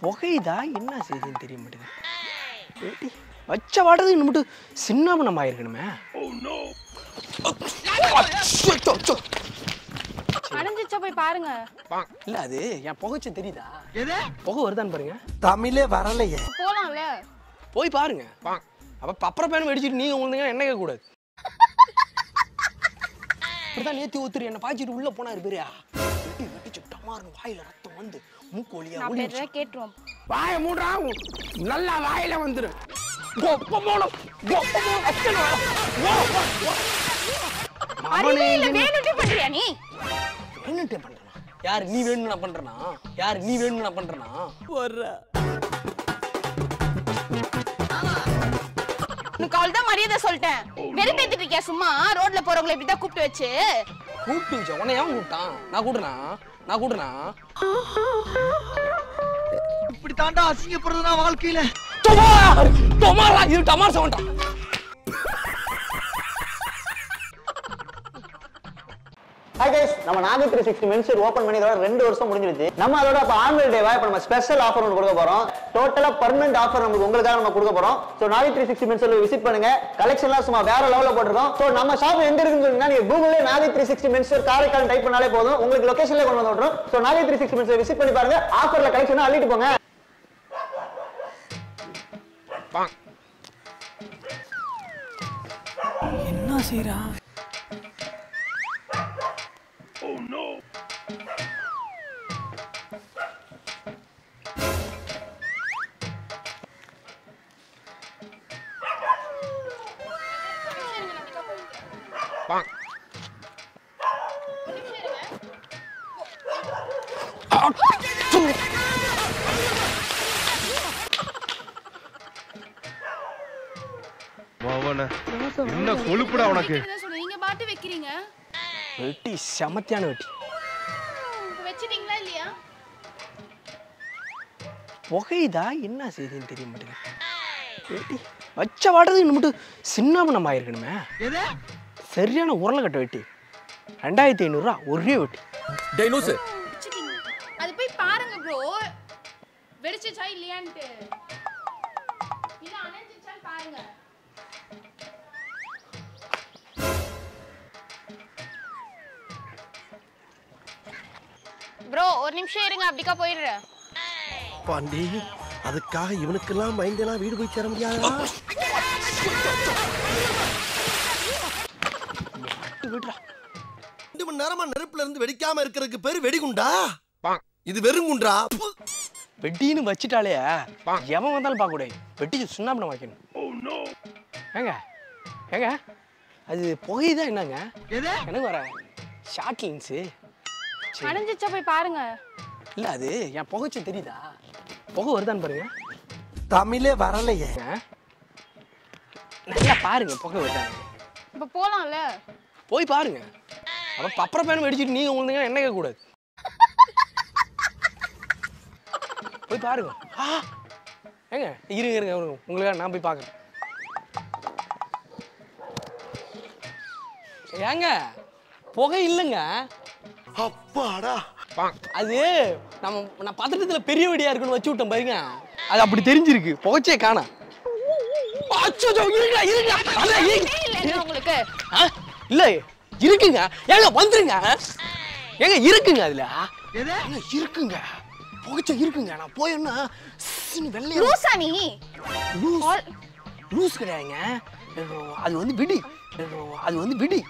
புகையுதா என்ன செய்யுதுன்னு தெரிய மாட்டேங்குது ஏடி, வச்ச வாடகை நம்மட்டு சின்ன நம்ம ஆயிருக்கணுமே அச்சோ, அச்சோ, அச்சோ. அடைஞ்சிச்சா போய் பாருங்க இல்ல அது என் புகைச்சம் தெரியுதா புகை வருதான்னு பாருங்க தமிழே வரலையே போலாம்ல போய் பாருங்க அப்ப பப்பர பேனம் அடிச்சிட்டு நீங்க உங்களுக்கு என்ன கேட்க கூடாது இப்படிதான் நேத்தி ஒருத்தர் என்ன பாய்ச்சிட்டு உள்ள போனாரு பெரியா வெட்டி வெட்டிச்சு டமார்னு வாயில ரத்தம் வந்து மூக்கு வழியா நான் ஒளிச்சு பேர கேட்டுருவோம் வாய மூடுறா நல்லா வாயில வந்துரு கொப்ப போனோம் கொப்ப போனோம் அச்சனோ அறிவே இல்ல வேணுட்டே பண்றியா நீ என்னட்டே பண்றனா யார் நீ வேணும்னு நான் பண்றனா யார் நீ வேணும்னு நான் பண்றனா வர்ற உனக்கு அவள் தான் மரியாதை சொல்லிட்டேன் வெறுப்பேத்திட்டு இருக்கியா சும்மா ரோட்ல போறவங்களை இப்படி தான் கூப்பிட்டு வச்சு கூப்பிட்டு வச்ச உன்னை ஏன் கூப்பிட்டான் நான் கூட்டுனா நான் கூட்டுனா இப்படி தாண்டா அசிங்கப்படுறதுனா வாழ்க்கையில டமார் டமாரா இது டமார் சவுண்டா ஹாய் கைஸ் நம்ம நாகை த்ரீ சிக்ஸ்டி மென்சூர் ஓப்பன் பண்ணி இதோட ரெண்டு வருஷம் முடிஞ்சிருச்சு நம்ம அதோட இப்போ ஆனுவல் டேவா இப்போ நம்ம ஸ்பெஷல் ஆஃபர் ஒன்று கொடுக்க போறோம் டோட்டலா பர்மனெண்ட் ஆஃபர் நமக்கு உங்களுக்காக நம்ம கொடுக்க போறோம் ஸோ நாகை த்ரீ சிக்ஸ்டி மென்சூர் விசிட் பண்ணுங்க கலெக்ஷன்லாம் சும்மா வேற லெவலில் போட்டிருக்கோம் ஸோ நம்ம ஷாப் எங்க இருக்குன்னு சொன்னீங்கன்னா நீங்க கூகுளே நாகை த்ரீ சிக்ஸ்டி மென்சூர் காரைக்கால் டைப் பண்ணாலே போதும் உங்களுக்கு லொகேஷன்ல கொண்டு வந்து விட்டுரும் ஸோ நாகை த்ரீ சிக்ஸ்டி மென்சூர் விசிட் பண்ணி பாருங்க ஆஃபர்ல கலெக்ஷன் அள்ளிட்டு போங்க என்ன செய்யறா மவன என்ன கொழுப்புடா உனக்கு நீங்க பாட்டு வைக்கிறீங்க வெட்டி செமத்தியான வெட்டி இப்ப வச்சிட்டீங்களா இல்லையா புகையுதா என்ன செய்யுதுன்னு தெரிய மாட்டேங்குது வெட்டி வச்ச வாடகை நம்மட்டு சின்ன நம்ம ஆயிருக்கணுமே சரியான உருளைக்கட்டை வெட்டி ரெண்டாயிரத்தி ஐநூறுரூவா ஒரே வெட்டி டைனோஸ் வச்சிட்டீங்க அது போய் பாருங்க ப்ரோ வெடிச்சிச்சா இல்லையான்ட்டு இல்ல அணைஞ்சிச்சான்னு பாருங்க ப்ரோ ஒரு நிமிஷம் இருங்க அப்படிக்கா போயிடுறேன் பாண்டி அதுக்காக இவனுக்கெல்லாம் மைண்டெல்லாம் வீடு போய் சேர முடியாதா விடுறா ரெண்டு மணி நேரமா நெருப்புல இருந்து வெடிக்காம இருக்கிறதுக்கு பேரு வெடிகுண்டா இது வெறுங்குண்டா வெட்டின்னு வச்சுட்டாலே எவன் வந்தாலும் பார்க்க கூடாது வெட்டி சுண்ணாம்பு வைக்கணும் ஏங்க ஏங்க அது புகையுதா என்னங்க எனக்கு வர ஷார்ட் லின்ஸு அணைஞ்சிச்சா போய் பாருங்க இல்லை அது என் புகைச்சம் தெரியுதா புகை வருதான்னு பாருங்க தமிழே வரலையே ஏங்க, நல்லா பாருங்க புகை வருதான்னு இப்ப போலாம்ல போய் பாருங்க அப்ப பப்பர பேனம் அடிச்சிட்டு நீங்க உங்களுக்கு என்ன கேட்க கூடாது போய் பாருங்க ஆ ஏங்க இருங்க இருங்க இருங்க உங்களுக்காக நான் போய் பார்க்குறேன் ஏங்க புகை இல்லைங்க அப்பாடா அது நம்ம நான் பதட்டத்தில் பெரிய வெடியா இருக்குன்னு வச்சு விட்டேன் பாருங்க அது அப்படி தெரிஞ்சிருக்கு புகைச்சே காணா அச்சோ இருங்க இருங்க அதான் இருங்க. இல்ல உங்களுக்கு ஆ? இல்ல இருக்குங்க ஏங்க வந்துருங்க ஏங்க இருக்குங்க அதுல ஏங்க இருக்குங்க புகைச்ச இருக்குங்க நான் போயேன்னா சின்னு வெள்ளையா லூசா நீ லூஸ் ஆல்- லூஸ் கிடையாதுங்க அது வந்து விடி அது வந்து விடி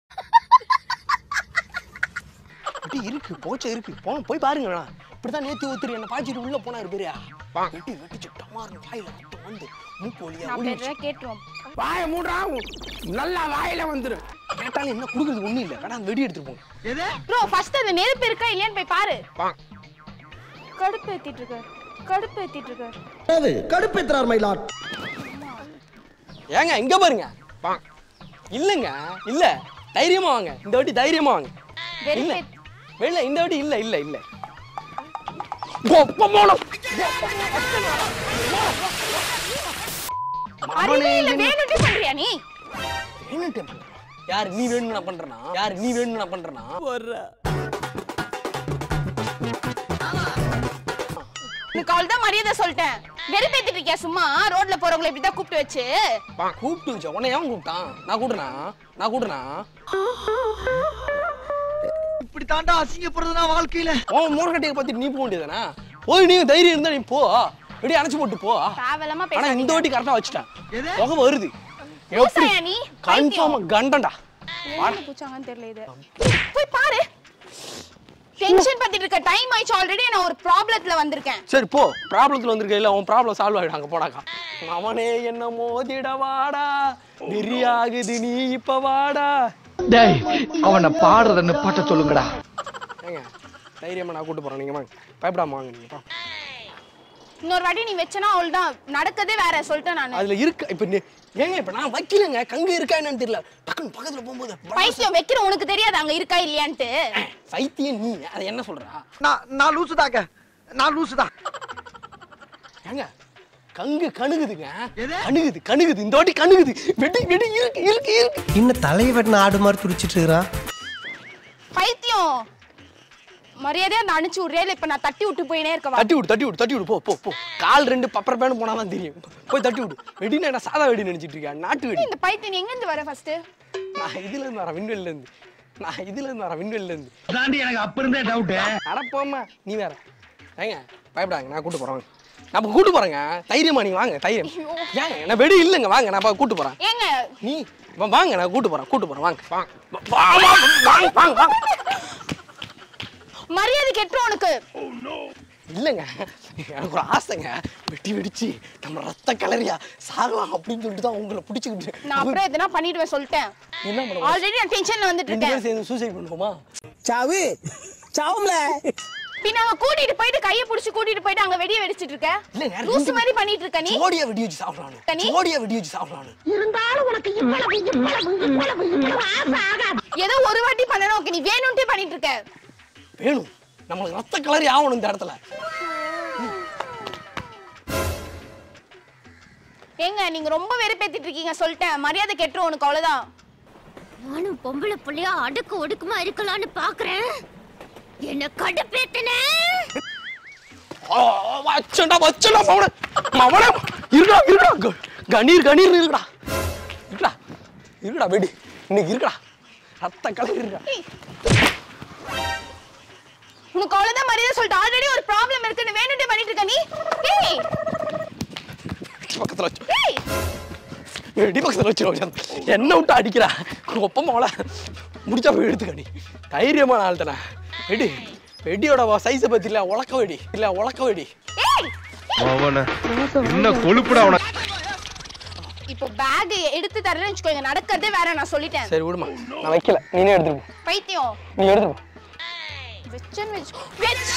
விடி இருக்கு புகைச்ச இருக்கு போ போய் பாருங்க வேணா இப்படிதான் நேத்து ஒருத்தர் என்ன பாய்ச்சிட்டு உள்ள போனாரு பேரியா வெட்டி வெட்டிச்சு டமார்னு வாயில ரத்தம் வந்து மூக்கு வழியா நான் ஒளிச்சு பேர கேட்டுருவோம் வாய மூடுறா நல்லா வாயில வந்துரும் கேட்டாலும் என்ன குடுக்குறது ஒண்ணும் இல்ல வேணா வெடி எடுத்துட்டு போங்க ப்ரோ ஃபர்ஸ்ட் அந்த நெருப்பு இருக்கா இல்லையான்னு போய் பாரு கடுப்பு ஏத்திட்டு இருக்க கடுப்பு ஏத்திட்டு இருக்க கடுப்பேத்துறார் மயிலாட் ஏங்க இங்க பாருங்க இல்லங்க இல்ல தைரியமா வாங்க இந்த வாட்டி தைரியமா வாங்க இல்ல வெறுப்பே வெளில இந்த வாட்டி இல்ல இல்ல இல்ல கொப்ப போனோம் அறிவே இல்ல வேணுட்டே பண்றியா நீ என்னட்டு பண்ற யார் நீ வேணும்னு நான் பண்றேனா யார் நீ வேணும்னு நான் பண்றேனா வர்ற உனக்கு அவ்வளவுதான் மரியாதை சொல்லிட்டேன் வெறுப்பேத்திட்டு இருக்கியா சும்மா ரோட்ல போறவங்களை இப்படிதான் கூப்பிட்டு வச்சு கூப்பிட்டு வச்ச உன்னை ஏன் கூப்பிட்டான் நான் கூப்பிடுனா நான் கூப்பிடுனா இப்படி தாண்டா அசிங்கப்படுறதுனா வாழ்க்கையில உன் மூர்க்கட்டையை பத்தி நீ போக வேண்டியதானே போய் நீ தைரியம் இருந்தா நீ போ வெளியே அணைச்சு போட்டு போ தேவையில்லாம ஆனா இந்த பேசாதீங்க வாட்டி கரெக்டா வச்சுட்டேன் புகை வருது எப்படி பூசாயா நீ? கன்ஃபார்மா கண்டன்டா எங்க பூச்சாங்கன்னு தெரியல இது போய் பாரு டென்ஷன் பத்திட்டு இருக்க டைம் ஆயிடுச்சு ஆல்ரெடி நான் ஒரு ப்ராப்ளத்துல வந்திருக்கேன் சரி போ ப்ராப்ளத்துல வந்திருக்க இல்ல உன் ப்ராப்ளம் சால்வ் ஆகிடும் அங்க போனாக்கா அவனே என்ன மோதிட வாடா வெறியாகுது நீ இப்ப வாடா டேய் அவனை பாடுறதுன்னு பாட்ட சொல்லுங்கடா ஏங்க தைரியமா நான் கூட்டு போறேன் நீங்க வாங்க பயப்படாம வாங்க நீங்க வா. இன்னொரு வாட்டி நீ வச்சனா அவள்தான் நடக்கதே வேற சொல்லிட்டேன் நானு அதுல இருக்கு இப்ப நீ ஏங்க இப்ப நான் வைக்கலங்க கங்கு இருக்கா என்னன்னு தெரியல டக்குன்னு பக்கத்துல போகும்போது பைத்தியம் வைக்கிற உனக்கு தெரியாது அங்க இருக்கா இல்லையான்ட்டு சைத்தியம் நீ அதை என்ன சொல்றா நான் நான் லூசுதாங்க நான் லூசுதான் ஏங்க கங்கு கணுகுதுங்க எது? கணுகுது கணுகுது இந்த வாட்டி கணுகுது வெடி வெடி இருக்கு இருக்கு இருக்கு இன்னும் தலைவன் ஆடு மாதிரி துடிச்சிட்டு இருக்கிறான் பைத்தியம் மரியாதையா அந்த அனுப்பிச்சு விடுறே இல்ல இப்ப நான் தட்டி விட்டு போயினே இருக்கவா தட்டி விடு தட்டி விடு தட்டி விடு போ போ போ கால் ரெண்டு பப்பர் பேன் போனா தான் தெரியும் போய் தட்டி விடு வெடினா என்ன சாதா வெடி நினைச்சிட்டு இருக்கியா நாட்டு வெடி இந்த பைத்தியம் நீ எங்க இருந்து வர ஃபர்ஸ்ட் நான் இதுல இருந்து வரேன் விண்வெளில இருந்து நான் இதுல இருந்து வரேன் விண்வெளில இருந்து தாண்டி எனக்கு அப்ப இருந்தே டவுட் அடப்போம்மா நீ வேற ஏங்க பயப்படாங்க நான் கூட்டு போறேன் நான் இப்ப கூட்டு போறேங்க தைரியமா நீங்க வாங்க தைரியம் ஏங்க நான் வெடி இல்லைங்க வாங்க நான் இப்ப கூட்டு போறேன் ஏங்க நீ வா- வாங்க நான் கூட்டு போறேன் கூட்டு போறேன் வாங்க வாங்க வா- வா- வா- வாங்க வாங்க வாங்க மரியாதை கெட்டுரும் உனக்கு இல்லைங்க எனக்கு ஒரு ஆசைங்க வெட்டி வெடிச்சு நம்ம ரத்த கலரியா சாகலாம் அப்படின்னு சொல்லிட்டு தான் உங்களை நான் பிடிச்சிக்கிட்டு அப்புறம் எதனா பண்ணிடுவேன் சொல்லிட்டேன் என்ன பண்ணுவோம் ஆல்ரெடி நான் டென்ஷன்ல வந்துட்டு ரெண்டு இருக்கேன் பேரும் சேர்ந்து சூசைட் பண்ணுவோமா சாவு சாவும்ல பின்ன அங்க கூட்டிட்டு போயிட்டு கைய புடிச்சு கூட்டிட்டு போயிட்டு அங்க வெடிய வெடிச்சிட்டு இருக்க இல்லைங்க லூசு மாதிரி பண்ணிட்டு இருக்க நீ ஜோடியா வெடி வச்சு சாப்பிடலாம் கனி? ஜோடியா வெடி வச்சு சாப்பிடலாம் ஏதோ ஒரு வாட்டி பண்ணணும் ஓகே நீ வேணும்ட்டே பண்ணிட்டு இருக்க வேணும் நம்மளுக்கு ரத்த கலரி ஆகணும் இந்த இடத்துல ஏங்க நீங்க ரொம்ப வெறுப்பேத்திட்டு இருக்கீங்க சொல்லிட்டேன் மரியாதை கெட்டுரும் உனக்கு அவ்வளவுதான் நானும் பொம்பளை புள்ளையா அடுக்கு ஒடுக்குமா இருக்கலாம்னு பாக்குறேன் என்ன கடுப்பேத்தன ஆ, வச்சண்டா வச்சண்டா மவன மவன இருக்கடா இருக்கடா க- கணீர் கணீர் இருக்குடா இருக்குடா இருக்குடா வெடி இன்னைக்கு இருக்குடா ரத்த கலரி இருக்கா ஏய். உனக்கு அவ்வளவுதான் மரியாதை சொல்லிட்டு ஆல்ரெடி ஒரு ப்ராப்ளம் இருக்குன்னு வேணும்ட்டே பண்ணிட்டு இருக்க நீ ஏய் பக்கத்துல வச்சு ஏய் வெடி பக்கத்துல வச்சு என்ன விட்டு அடிக்கிறா ஒப்ப மவள முடிச்சா போய் எடுத்துக்க நீ தைரியமான ஆள் தானே வெடி வெடியோட சைஸை பத்தி இல்ல உலக்க வெடி இல்ல உலக்க வெடி ஏய் அவன என்ன கொழுப்புடா உனக்கு இப்போ பேக் எடுத்து தரேன்னு வச்சுக்கோங்க நடக்கிறதே வேற நான் சொல்லிட்டேன் சரி விடுமா நான் வைக்கல நீனே எடுத்துக்கோ பைத்தியம் நீ எடுத்துக்கோ வெச்சன் வெச் வெச்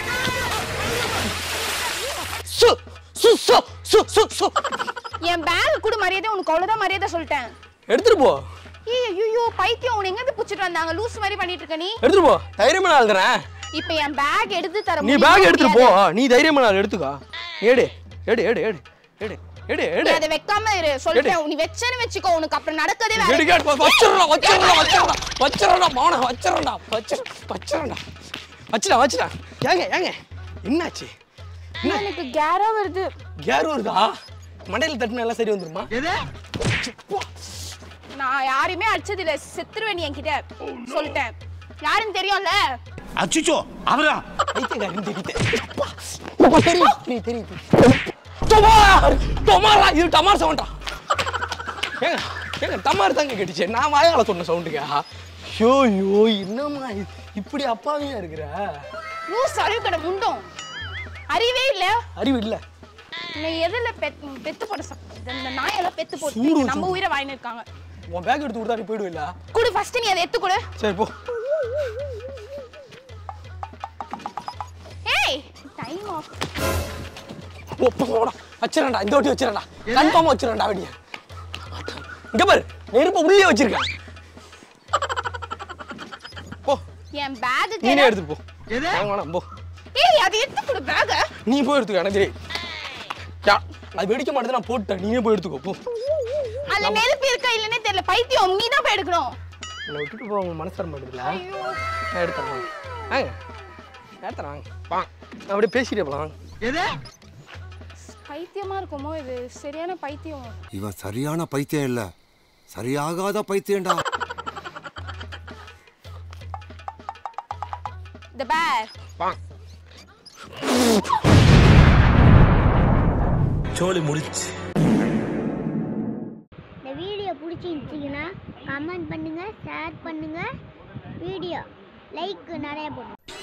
சு சு சு சு சு சு என் பேக் கூட மரியாதை உனக்கு அவ்வளவுதான் மரியாதை சொல்லிட்டேன் எடுத்துட்டு போ ஏய் ஐயோ பைத்தியம் உன்னை எங்க இருந்து புடிச்சிட்டு வந்தாங்க லூஸ் மாதிரி பண்ணிட்டு இருக்க நீ எடுத்துட்டு போ தைரியமான ஆள் தானே இப்போ என் பேக் எடுத்து தர நீ முடியுமா பேக் எடுத்துட்டு போ முடியாதா? நீ தைரியமான ஆள் எடுத்துக்கோ எடு எடு எடு எடு எடு எடு நீ எடு அதை வைக்காம இரு சொல்லிட்டேன் நீ வெச்சேன்னு வச்சுக்கோ உனக்கு அப்புறம் நடக்கதே வேற எடு கேட்டு வச்சிரடா வச்சிரடா வச்சிரடா வச்சிரடா மௌன வச்சிரடா வச்சிர வச்சிரடா வச்சிடா வச்சிடா ஏங்க ஏங்க என்னாச்சு எனக்கு கேரா வருது கேர் வருதா மண்டையில தட்டுனா எல்லாம் சரி வந்துருமா எது நான் யாரையுமே அடிச்சது இல்ல செத்துருவேன் நீ என்கிட்ட சொல்லிட்டேன் யாருன்னு தெரியும்ல அச்சுச்சோ அவரா பைத்தியக்காரன் தெரியுது. அப்பா, அப்பா, தெரியும், தெரியும், தெரியும், தெரியும். டமார், டமாரா, இது டமார் சவுண்டா ஏங்க ஏங்க டமார் தாங்க கேட்டுச்சு நான் வாயால சொன்ன சவுண்டுங்க ஐயோ ஐயோ என்னம்மா இது? இப்படி அப்பாவியா இருக்கிற லூஸ் அறிவு கடை முண்டும் அறிவே இல்ல அறிவு இல்ல நீ எதுல பெத் பெத்து போட சப்- இந்த நாயெல்லாம் பெத்து சூடு போட்டு வச்சு நம்ம உயிரை வாங்கின்னு இருக்காங்க உன் பேக் எடுத்து கொடுத்தா நீ போயிடுவில்ல குடு ஃபர்ஸ்ட் நீ அதை எடுத்து கொடு சரி போ ஏய் டைம் ஆஃப் ஒப்ப போடா வச்சிடறேன்டா இந்த வாட்டி வச்சிடறேன்டா கன்ஃபார்மா வச்சிடறேன்டா வெடிய இங்க பாரு நெருப்ப உள்ளே வச்சிருக்கேன் போ என் பேக் நீனே எடுத்து போ எது? வாங்க வேணாம் போ ஏய் அதை எடுத்து கொடு பேக் நீ போய் எடுத்துக்கோ எனக்கு தெரியும் யா, அது வெடிக்க மாட்டேது நான் போட்டேன் நீயே போய் எடுத்துக்கோ போ அதுல நெருப்பு இருக்கா இல்லனே தெரியல பைத்தியம் நீ தான் போய் எடுக்கணும் என்னை விட்டுட்டு போ உங்க மனசு தர மாட்டேதுல ஐயோ நான் எடுத்துறேன் வாங்க வாங்க எடுத்துறேன் வாங்க வாங்க நான் அப்படியே பேசிட்டே போலாம் வாங்க எது பைத்தியமா இருக்குமோ இது சரியான பைத்தியம் இவன் சரியான பைத்தியம் இல்ல சரியாகாத பைத்தியம்டா த பேர் சோலி முடிச்சு இந்த வீடியோ பிடிச்சிருந்துச்சிங்கன்னா கமெண்ட் பண்ணுங்க ஷேர் பண்ணுங்க வீடியோ லைக் நிறைய போடுங்க